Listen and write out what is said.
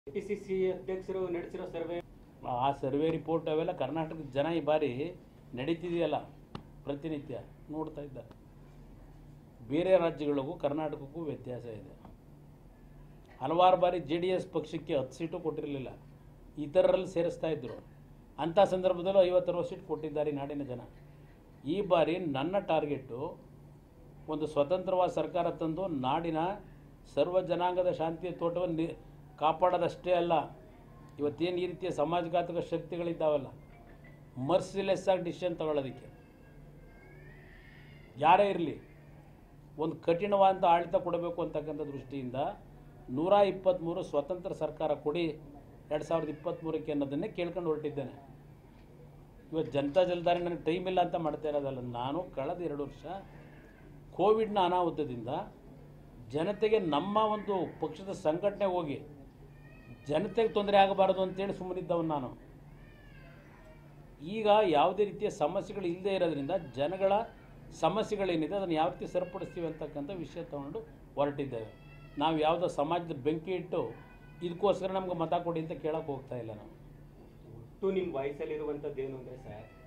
KPCC ಅಧ್ಯಕ್ಷರು ನಡೆಸಿರೋ survey ಆ ಸರ್ವೆ ರಿಪೋರ್ಟ್ ಅವೆಲ್ಲ ಕರ್ನಾಟಕದ ಜನ ಈ ಬಾರಿ ನಡೀತಿದೆಯಲ್ಲ ಪ್ರತಿನಿತ್ಯ ನೋಡ್ತಾ ಇದ್ದಾರೆ ಬೇರೆ ರಾಜ್ಯಗಳಿಗೂ ಕರ್ನಾಟಕಕ್ಕೂ ವ್ಯತ್ಯಾಸ ಇದೆ ಹಲವಾರು ಬಾರಿ ಜೆ ಡಿ ಎಸ್ ಪಕ್ಷಕ್ಕೆ ಹತ್ತು ಸೀಟು ಕೊಟ್ಟಿರಲಿಲ್ಲ ಇತರರಲ್ಲಿ ಸೇರಿಸ್ತಾ ಇದ್ದರು ಅಂಥ ಸಂದರ್ಭದಲ್ಲೂ ಐವತ್ತರವತ್ತು ಸೀಟ್ ಕೊಟ್ಟಿದ್ದಾರೆ ಈ ನಾಡಿನ ಜನ ಈ ಬಾರಿ ನನ್ನ ಟಾರ್ಗೆಟು ಒಂದು ಸ್ವತಂತ್ರವಾದ ಸರ್ಕಾರ ತಂದು ನಾಡಿನ ಸರ್ವ ಜನಾಂಗದ ಶಾಂತಿಯ ತೋಟವನ್ನು ನಿ ಕಾಪಾಡೋದಷ್ಟೇ ಅಲ್ಲ ಇವತ್ತೇನು ಈ ರೀತಿಯ ಸಮಾಜಘಾತಕ ಶಕ್ತಿಗಳಿದ್ದಾವಲ್ಲ ಮರ್ಸಿಲೆಸ್ ಆಗಿ ಡಿಸಿಷನ್ ತಗೊಳ್ಳೋದಕ್ಕೆ ಯಾರೇ ಇರಲಿ ಒಂದು ಕಠಿಣವಾದ ಆಡಳಿತ ಕೊಡಬೇಕು ಅಂತಕ್ಕಂಥ ದೃಷ್ಟಿಯಿಂದ ನೂರ ಇಪ್ಪತ್ತ್ಮೂರು ಸ್ವತಂತ್ರ ಸರ್ಕಾರ ಕೊಡಿ ಎರಡು ಸಾವಿರದ ಇಪ್ಪತ್ತ್ಮೂರಕ್ಕೆ ಅನ್ನೋದನ್ನೇ ಕೇಳ್ಕೊಂಡು ಹೊರಟಿದ್ದೇನೆ ಇವತ್ತು ಜನತಾ ಜಲಧಾರೆ ನನಗೆ ಟೈಮ್ ಇಲ್ಲ ಅಂತ ಮಾಡ್ತಾ ಇರೋದಲ್ಲ ನಾನು ಕಳೆದ ಎರಡು ವರ್ಷ ಕೋವಿಡ್ನ ಅನಾಹುತದಿಂದ ಜನತೆಗೆ ನಮ್ಮ ಒಂದು ಪಕ್ಷದ ಸಂಘಟನೆ ಹೋಗಿ ಜನತೆಗೆ ತೊಂದರೆ ಆಗಬಾರದು ಅಂತೇಳಿ ಸುಮ್ಮನಿದ್ದವನು ನಾನು ಈಗ ಯಾವುದೇ ರೀತಿಯ ಸಮಸ್ಯೆಗಳು ಇಲ್ಲದೆ ಇರೋದ್ರಿಂದ ಜನಗಳ ಸಮಸ್ಯೆಗಳೇನಿದೆ ಅದನ್ನು ಯಾವ ರೀತಿ ಸರಿಪಡಿಸ್ತೀವಿ ಅಂತಕ್ಕಂಥ ವಿಷಯ ತಗೊಂಡು ಹೊರಟಿದ್ದೇವೆ ನಾವು ಯಾವುದೋ ಸಮಾಜದ ಬೆಂಕಿ ಇಟ್ಟು ಇದಕ್ಕೋಸ್ಕರ ನಮ್ಗೆ ಮತ ಕೊಡಿ ಅಂತ ಕೇಳೋಕೆ ಹೋಗ್ತಾ ಇಲ್ಲ ನಾವು ಒಟ್ಟು ನಿಮ್ಮ ವಯಸ್ಸಲ್ಲಿರುವಂಥದ್ದು ಏನು ಅಂದರೆ ಸರ್